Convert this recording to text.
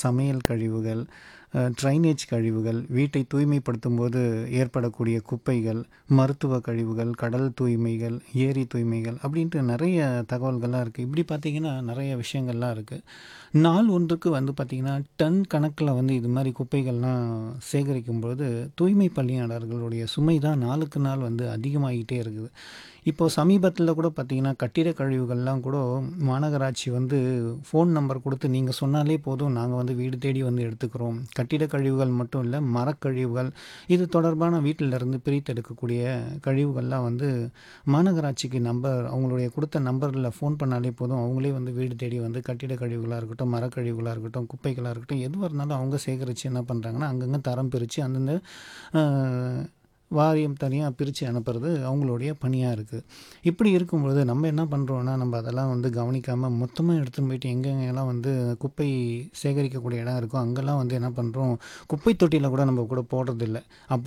சமையல் கழிவுகள் ட்ரைனேஜ் கழிவுகள் வீட்டை தூய்மைப்படுத்தும்போது ஏற்படக்கூடிய குப்பைகள் மருத்துவ கழிவுகள் கடல் தூய்மைகள் ஏரி தூய்மைகள் அப்படின்ட்டு நிறைய தகவல்கள்லாம் இருக்குது இப்படி பார்த்திங்கன்னா நிறைய விஷயங்கள்லாம் இருக்குது நாள் ஒன்றுக்கு வந்து பார்த்திங்கன்னா டன் கணக்கில் வந்து இது மாதிரி குப்பைகள்லாம் சேகரிக்கும்போது தூய்மை பணியாளர்களுடைய சுமை தான் நாளுக்கு நாள் வந்து அதிகமாகிட்டே இருக்குது இப்போது சமீபத்தில் கூட பார்த்திங்கன்னா கட்டிட கழிவுகள்லாம் கூட மாநகராட்சி வந்து ஃபோன் நம்பர் கொடுத்து நீங்கள் சொன்னாலே போதும் நாங்கள் வந்து வீடு தேடி வந்து எடுத்துக்கிறோம் கட்டிட கழிவுகள் மட்டும் இல்லை மரக்கழிவுகள் இது தொடர்பான வீட்டிலிருந்து பிரித்தெடுக்கக்கூடிய கழிவுகள்லாம் வந்து மாநகராட்சிக்கு நம்பர் அவங்களுடைய கொடுத்த நம்பரில் ஃபோன் பண்ணாலே போதும் அவங்களே வந்து வீடு தேடி வந்து கட்டிட கழிவுகளாக இருக்கட்டும் மரக்கழிவுகளாக இருக்கட்டும் குப்பைகளாக இருக்கட்டும் எதுவாக இருந்தாலும் அவங்க சேகரித்து என்ன பண்ணுறாங்கன்னா அங்கங்கே தரம் பிரித்து அந்தந்த வாரியம் தனியாக பிரித்து அனுப்புறது அவங்களுடைய பணியாக இருக்குது இப்படி இருக்கும்பொழுது நம்ம என்ன பண்ணுறோன்னா நம்ம அதெல்லாம் வந்து கவனிக்காமல் மொத்தமாக எடுத்துன்னு போயிட்டு எங்கெங்கெல்லாம் வந்து குப்பை சேகரிக்கக்கூடிய இடம் இருக்கோ அங்கெல்லாம் வந்து என்ன பண்ணுறோம் குப்பை தொட்டியில் கூட நம்ம கூட போடுறதில்ல அப்படி